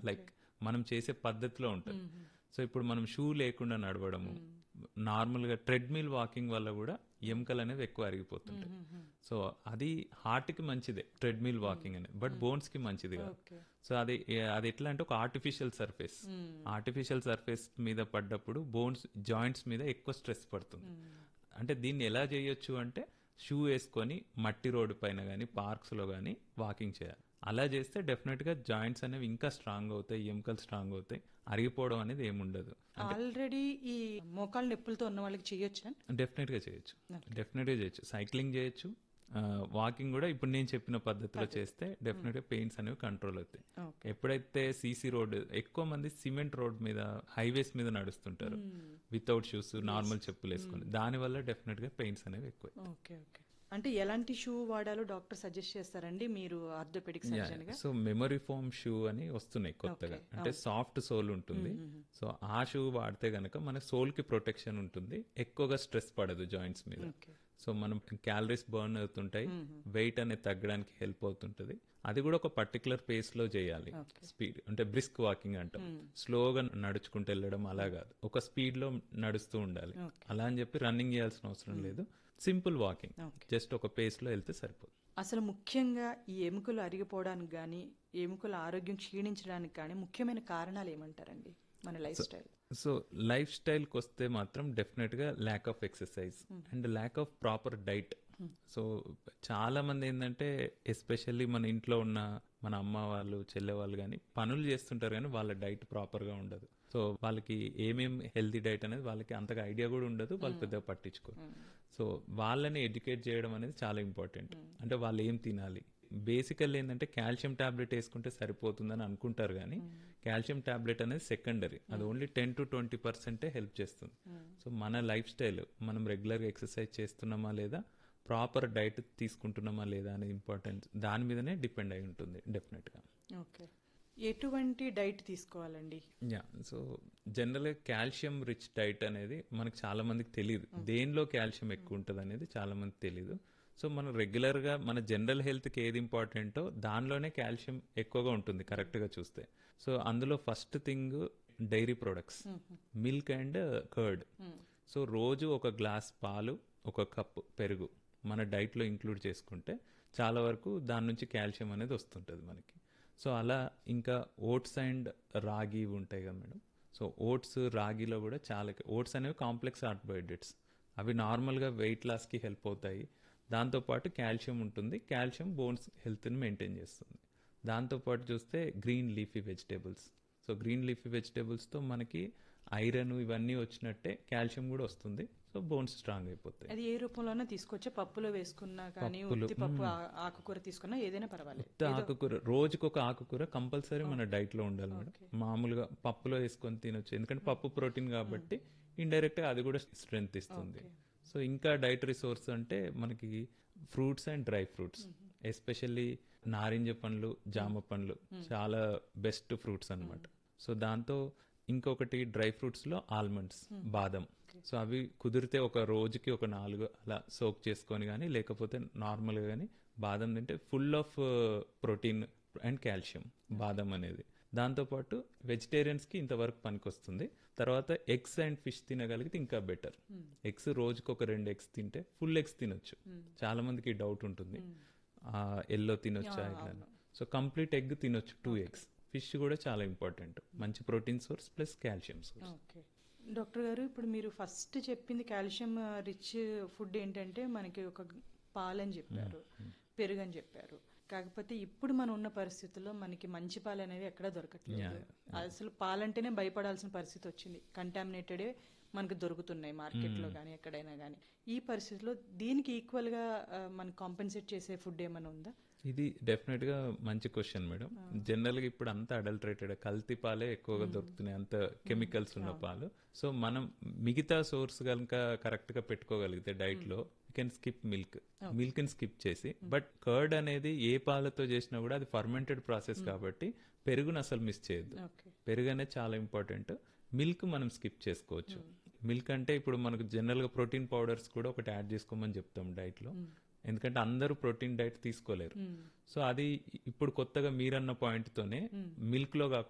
like మనం చేసే పద్ధతిలో ఉంటుంది సో ఇప్పుడు మనం షూ లేకుండా నడవడము నార్మల్గా ట్రెడ్మిల్ వాకింగ్ వల్ల కూడా ఎముకలు అనేవి ఎక్కువ అరిగిపోతుంటాయి సో అది హార్ట్ కి మంచిదే ట్రెడ్మిల్ వాకింగ్ అనేది బట్ బోన్స్ కి మంచిది కాదు ఓకే సో అది అది ఎట్లా అంటే ఒక ఆర్టిఫిషియల్ సర్ఫేస్ ఆర్టిఫిషియల్ సర్ఫేస్ మీద పడ్డప్పుడు బోన్స్ జాయింట్స్ మీద ఎక్కువ స్ట్రెస్ పడుతుంది అంటే దీన్ని ఎలా చేయొచ్చు అంటే షూ వేసుకొని మట్టి రోడ్డు పైన కానీ పార్క్స్లో కానీ వాకింగ్ చేయాలి అలా చేస్తే డెఫినెట్గా జాయింట్స్ అనేవి ఇంకా స్ట్రాంగ్ అవుతాయి ఎముకలు స్ట్రాంగ్ అవుతాయి అరిగిపోవడం అనేది ఏముండదు ఆల్రెడీ ఈ మోకాళ్ళ నొప్పులతో ఉన్న వాళ్ళకి చేయొచ్చా డెఫినెట్గా చేయొచ్చు డెఫినెట్గా చేయొచ్చు సైక్లింగ్ చేయొచ్చు వాకింగ్ కూడా ఇప్పుడు నేను చెప్పిన పద్ధతిలో చేస్తే డెఫినెట్గా పెయిన్స్ అనేవి కంట్రోల్ అవుతాయి ఓకే ఎప్పుడైతే సీసీ రోడ్ ఎక్కువ మంది సిమెంట్ రోడ్ మీద హైవేస్ మీద నడుస్తుంటారు వితౌట్ షూస్ నార్మల్ చెప్పులు వేసుకొని దానివల్ల డెఫినెట్ గా పెయిన్స్ అనేవి ఎక్కువ ఓకే ఓకే అంటే ఎలాంటి షూ వాడాలో డాక్టర్ సజెస్ట్ చేస్తారండి మీరు ఆర్థోపెడిక్ సర్జన్ గా సో మెమరీ ఫోమ్ షూ అని వస్తున్నాయి కొత్తగా అంటే సాఫ్ట్ సోల్ ఉంటుంది సో ఆ షూ వాడితే గనక మన సోల్ కి ప్రొటెక్షన్ ఉంటుంది ఎక్కువగా స్ట్రెస్ పడదు జాయింట్స్ మీద ఓకే సో మనం క్యాలరీస్ బర్న్ అవుతుంటాయి వెయిట్ అనేది తగ్గడానికి హెల్ప్ అవుతుంటది అది కూడా ఒక పర్టికులర్ పేస్ లో చేయాలి స్పీడ్ అంటే బ్రిస్క్ వాకింగ్ అంటాం స్లోగా నడుచుకుంటూ వెళ్ళడం అలా కాదు ఒక స్పీడ్ లో నడుస్తూ ఉండాలి అలా అని చెప్పి రన్నింగ్ చేయాల్సిన అవసరం లేదు సింపుల్ వాకింగ్ జస్ట్ ఒక పేస్ లో వెళ్తే సరిపోతుంది అసలు ముఖ్యంగా ఈ ఎముకలు అరిగిపోవడానికి కానీ ఎముకల ఆరోగ్యం క్షీణించడానికి కానీ ముఖ్యమైన కారణాలు ఏమంటారండి మన లైఫ్ స్టైల్ సో లైఫ్ స్టైల్కి వస్తే మాత్రం డెఫినెట్ గా lack of exercise and lack of proper diet so చాలా మంది ఏంటంటే ఎస్పెషల్లీ మన ఇంట్లో ఉన్న మన అమ్మ వాళ్ళు చెల్లె వాళ్ళు కానీ పనులు చేస్తుంటారు కానీ వాళ్ళ డైట్ ప్రాపర్ గా ఉండదు సో వాళ్ళకి ఏమేం హెల్తీ డైట్ అనేది వాళ్ళకి అంతగా ఐడియా కూడా ఉండదు వాళ్ళు పెద్దగా పట్టించుకోరు సో వాళ్ళని ఎడ్యుకేట్ చేయడం అనేది చాలా ఇంపార్టెంట్ అంటే వాళ్ళు ఏం తినాలి బేసికల్ ఏంటంటే కాల్షియం టాబ్లెట్ వేసుకుంటే సరిపోతుందని అనుకుంటారు కానీ కాల్షియం టాబ్లెట్ అనేది సెకండరీ అది ఓన్లీ టెన్ టు ట్వంటీ పర్సెంటే హెల్ప్ చేస్తుంది సో మన లైఫ్ స్టైల్ మనం రెగ్యులర్గా ఎక్సర్సైజ్ చేస్తున్నామా లేదా ప్రాపర్ డైట్ తీసుకుంటున్నామా లేదా అనేది ఇంపార్టెంట్ దాని మీదనే డిపెండ్ అయి ఉంటుంది డెఫినెట్గా ఓకే ఎటువంటి డైట్ తీసుకోవాలండి యా సో జనరల్గా కాల్షియం రిచ్ డైట్ అనేది మనకు చాలా మందికి తెలియదు దేనిలో కాల్షియం ఎక్కువ ఉంటుంది అనేది చాలా మందికి తెలియదు సో మనం రెగ్యులర్ గా మన జనరల్ హెల్త్ కి ఏది ఇంపార్టెంటో దానిలోనే కాల్షియం ఎక్కువగా ఉంటుంది కరెక్ట్ గా చూస్తే సో అందులో first thing dairy products milk and curd so రోజు ఒక గ్లాస్ పాలు ఒక కప్ పెరుగు మన డైట్ లో ఇంక్లూడ్ చేసుకుంటే చాలా వరకు దాని నుంచి కాల్షియం అనేది వస్తుంటుంది మనకి సో అలా ఇంకా ఓట్స్ అండ్ రాగి ఇవి ఉంటాయి కదా మేడం సో ఓట్స్ రాగిలో కూడా చాలా ఓట్స్ అనేవి కాంప్లెక్స్ కార్బోహైడ్రేట్స్ అవి నార్మల్గా వెయిట్ లాస్కి హెల్ప్ అవుతాయి దాంతోపాటు కాల్షియం ఉంటుంది కాల్షియం బోన్స్ హెల్త్ని మెయింటైన్ చేస్తుంది దాంతోపాటు చూస్తే green leafy vegetables so green leafy వెజిటేబుల్స్తో మనకి ఐరన్ ఇవన్నీ వచ్చినట్టే కాల్షియం కూడా వస్తుంది సో బోన్స్ స్ట్రాంగ్ అయిపోతాయి అది ఏ రూపంలోనే తీసుకోవచ్చా పప్పులో వేసుకున్నా కానీ ఉత్తి పప్పు ఆ- ఆకుకూర తీసుకున్నా ఏదైనా పర్వాలేదు ఉత్త ఆకుకూర రోజుకు ఒక ఆకుకూర కంపల్సరీ మన డైట్ లో ఉండాలి మేడం మామూలుగా పప్పులో వేసుకొని తినొచ్చు ఎందుకంటే పప్పు ప్రోటీన్ కాబట్టి ఇండైరెక్ట్ గా అది కూడా స్ట్రెంగ్త్ ఇస్తుంది సో ఇంకా డైటరీ సోర్స్ అంటే మనకి fruits and dry fruits especially నారింజ పండ్లు జామ పండ్లు చాలా బెస్ట్ ఫ్రూట్స్ అన్నమాట సో దాంతో ఇంకొకటి డ్రై ఫ్రూట్స్ లో ఆల్మండ్స్ బాదం సో అవి కుదిరితే ఒక రోజుకి ఒక నాలుగు అలా సోక్ చేసుకొని కానీ లేకపోతే నార్మల్ గా కానీ బాదం తింటే full of protein and calcium బాదం అనేది దాంతోపాటు వెజిటేరియన్స్ కి ఇంతవరకు పనికొస్తుంది తర్వాత ఎగ్స్ అండ్ ఫిష్ తినగలిగితే ఇంకా బెటర్ ఎగ్స్ రోజుకి ఒక రెండు ఎగ్స్ తింటే ఫుల్ ఎగ్స్ తినొచ్చు చాలా మందికి డౌట్ ఉంటుంది ఎల్లో తినొచ్చా ఇట్లా సో కంప్లీట్ ఎగ్ తినొచ్చు టూ ఎగ్స్ ఫిష్ కూడా చాలా ఇంపార్టెంట్ మంచి protein source plus calcium source okay doctor గారు ఇప్పుడు మీరు ఫస్ట్ చెప్పింది కాల్షియం రిచ్ ఫుడ్ ఏంటంటే మనకి ఒక పాలని చెప్పారు పెరుగు అని చెప్పారు కాకపోతే ఇప్పుడు మనం ఉన్న పరిస్థితుల్లో మనకి మంచి పాలు అనేవి ఎక్కడా దొరకట్లేదు అసలు పాలంటేనే భయపడాల్సిన పరిస్థితి వచ్చింది కంటామినేటెడే మనకు దొరుకుతున్నాయి మార్కెట్లో కానీ ఎక్కడైనా కానీ ఈ పరిస్థితిలో దీనికి ఈక్వల్ గా ఆ, మనకి కాంపెన్సేట్ చేసే ఫుడ్ ఏమైనా ఉందా ఇది డెఫినెట్ గా మంచి క్వశ్చన్ మేడం జనరల్ గా ఇప్పుడు అంతా అడల్టరేటెడ్ కల్తీ పాలే ఎక్కువగా దొరుకుతున్నాయి అంత కెమికల్స్ ఉన్న పాలు సో మనం మిగతా సోర్స్ కనుక కరెక్ట్ గా పెట్టుకోగలిగితే డైట్ లో కెన్ స్కిప్ మిల్క్ మిల్క్ ని స్కిప్ చేసి బట్ కర్డ్ అనేది ఏ పాలతో చేసినా కూడా అది ఫర్మెంటెడ్ ప్రాసెస్ కాబట్టి పెరుగును అసలు మిస్ చేయొద్దు ఓకే పెరుగు అనేది చాలా ఇంపార్టెంట్ మిల్క్ మనం స్కిప్ చేసుకోవచ్చు మిల్క్ అంటే ఇప్పుడు మనకు జనరల్ గా ప్రోటీన్ పౌడర్స్ కూడా ఒకటి యాడ్ చేసుకోమని చెప్తాం డైట్ లో ఎందుకంటే అందరూ ప్రోటీన్ డైట్ తీసుకోలేరు సో అది ఇప్పుడు కొత్తగా మీరన్న పాయింట్ తోనే మిల్క్ లో కాకుండా